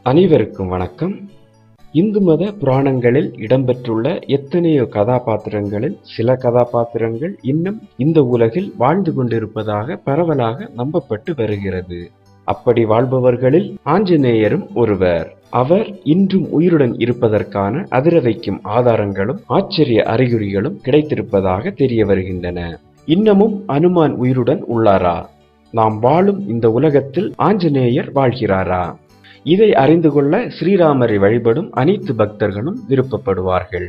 அனைவருக்கும் வணக்கம் இந்து மத புராணங்களில் இடம்பெற்றுள்ள எத்தனையோ கதாபாத்திரங்களில் சில கதாபாத்திரங்கள் இன்னும் இந்த உலகில் வாழ்ந்து கொண்டிருப்பதாக பரவலாக நம்பப்பட்டு வருகிறது அப்படி வாழ்பவர்களில் ஆஞ்சநேயரும் ஒருவர் அவர் இன்றும் உயிருடன் இருப்பதற்கான அதிர வைக்கும் ஆதாரங்களும் ஆச்சரிய அறிகுறிகளும் கிடைத்திருப்பதாக தெரிய வருகின்றன இன்னமும் அனுமான் உயிருடன் உள்ளாரா நாம் வாழும் இந்த உலகத்தில் ஆஞ்சநேயர் வாழ்கிறாரா இதை அறிந்து கொள்ள ஸ்ரீராமரை வழிபடும் அனைத்து பக்தர்களும் விருப்பப்படுவார்கள்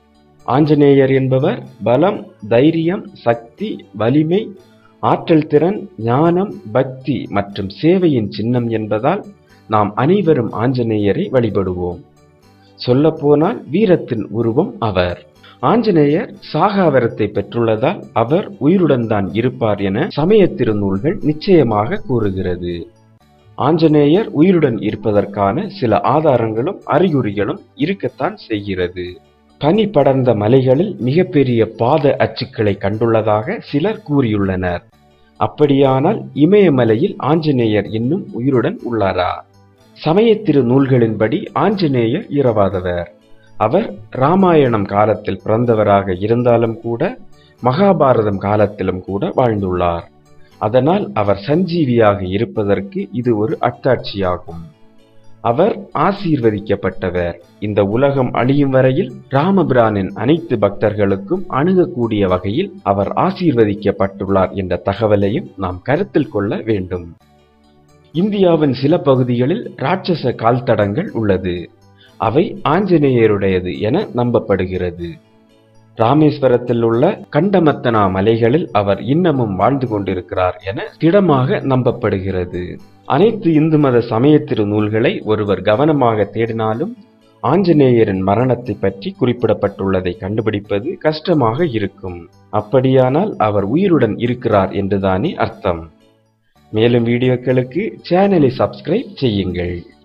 ஆஞ்சநேயர் என்பவர் பலம் தைரியம் சக்தி வலிமை ஆற்றல் திறன் ஞானம் பக்தி மற்றும் சேவையின் சின்னம் என்பதால் நாம் அனைவரும் ஆஞ்சநேயரை வழிபடுவோம் சொல்லப்போனால் வீரத்தின் உருவம் அவர் ஆஞ்சநேயர் சாகாவரத்தை பெற்றுள்ளதால் அவர் உயிருடன் தான் இருப்பார் என சமய திருநூல்கள் நிச்சயமாக கூறுகிறது ஆஞ்சநேயர் உயிருடன் இருப்பதற்கான சில ஆதாரங்களும் அறிகுறிகளும் இருக்கத்தான் செய்கிறது பனி படர்ந்த மலைகளில் மிகப்பெரிய பாத அச்சுக்களை கண்டுள்ளதாக சிலர் கூறியுள்ளனர் அப்படியானால் இமயமலையில் ஆஞ்சநேயர் இன்னும் உயிருடன் உள்ளாரா சமயத்திரு நூல்களின்படி ஆஞ்சநேயர் இரவாதவர் அவர் ராமாயணம் காலத்தில் பிறந்தவராக இருந்தாலும் கூட மகாபாரதம் காலத்திலும் கூட வாழ்ந்துள்ளார் அதனால் அவர் சஞ்சீவியாக இருப்பதற்கு இது ஒரு அத்தாட்சியாகும் அவர் ஆசீர்வதிக்கப்பட்டவர் இந்த உலகம் அழியும் வரையில் ராமபிரானின் அனைத்து பக்தர்களுக்கும் அணுகக்கூடிய வகையில் அவர் ஆசீர்வதிக்கப்பட்டுள்ளார் என்ற தகவலையும் நாம் கருத்தில் கொள்ள வேண்டும் இந்தியாவின் சில பகுதிகளில் ராட்சச கால்தடங்கள் உள்ளது அவை ஆஞ்சநேயருடையது என நம்பப்படுகிறது ராமேஸ்வரத்தில் உள்ள கண்டமத்தனா மலைகளில் அவர் இன்னமும் வாழ்ந்து கொண்டிருக்கிறார் என திடமாக நம்பப்படுகிறது அனைத்து இந்து மத சமய திருநூல்களை ஒருவர் கவனமாக தேடினாலும் ஆஞ்சநேயரின் மரணத்தை பற்றி குறிப்பிடப்பட்டுள்ளதை கண்டுபிடிப்பது கஷ்டமாக இருக்கும் அப்படியானால் அவர் உயிருடன் இருக்கிறார் என்றுதானே அர்த்தம் மேலும் வீடியோக்களுக்கு சேனலை சப்ஸ்கிரைப் செய்யுங்கள்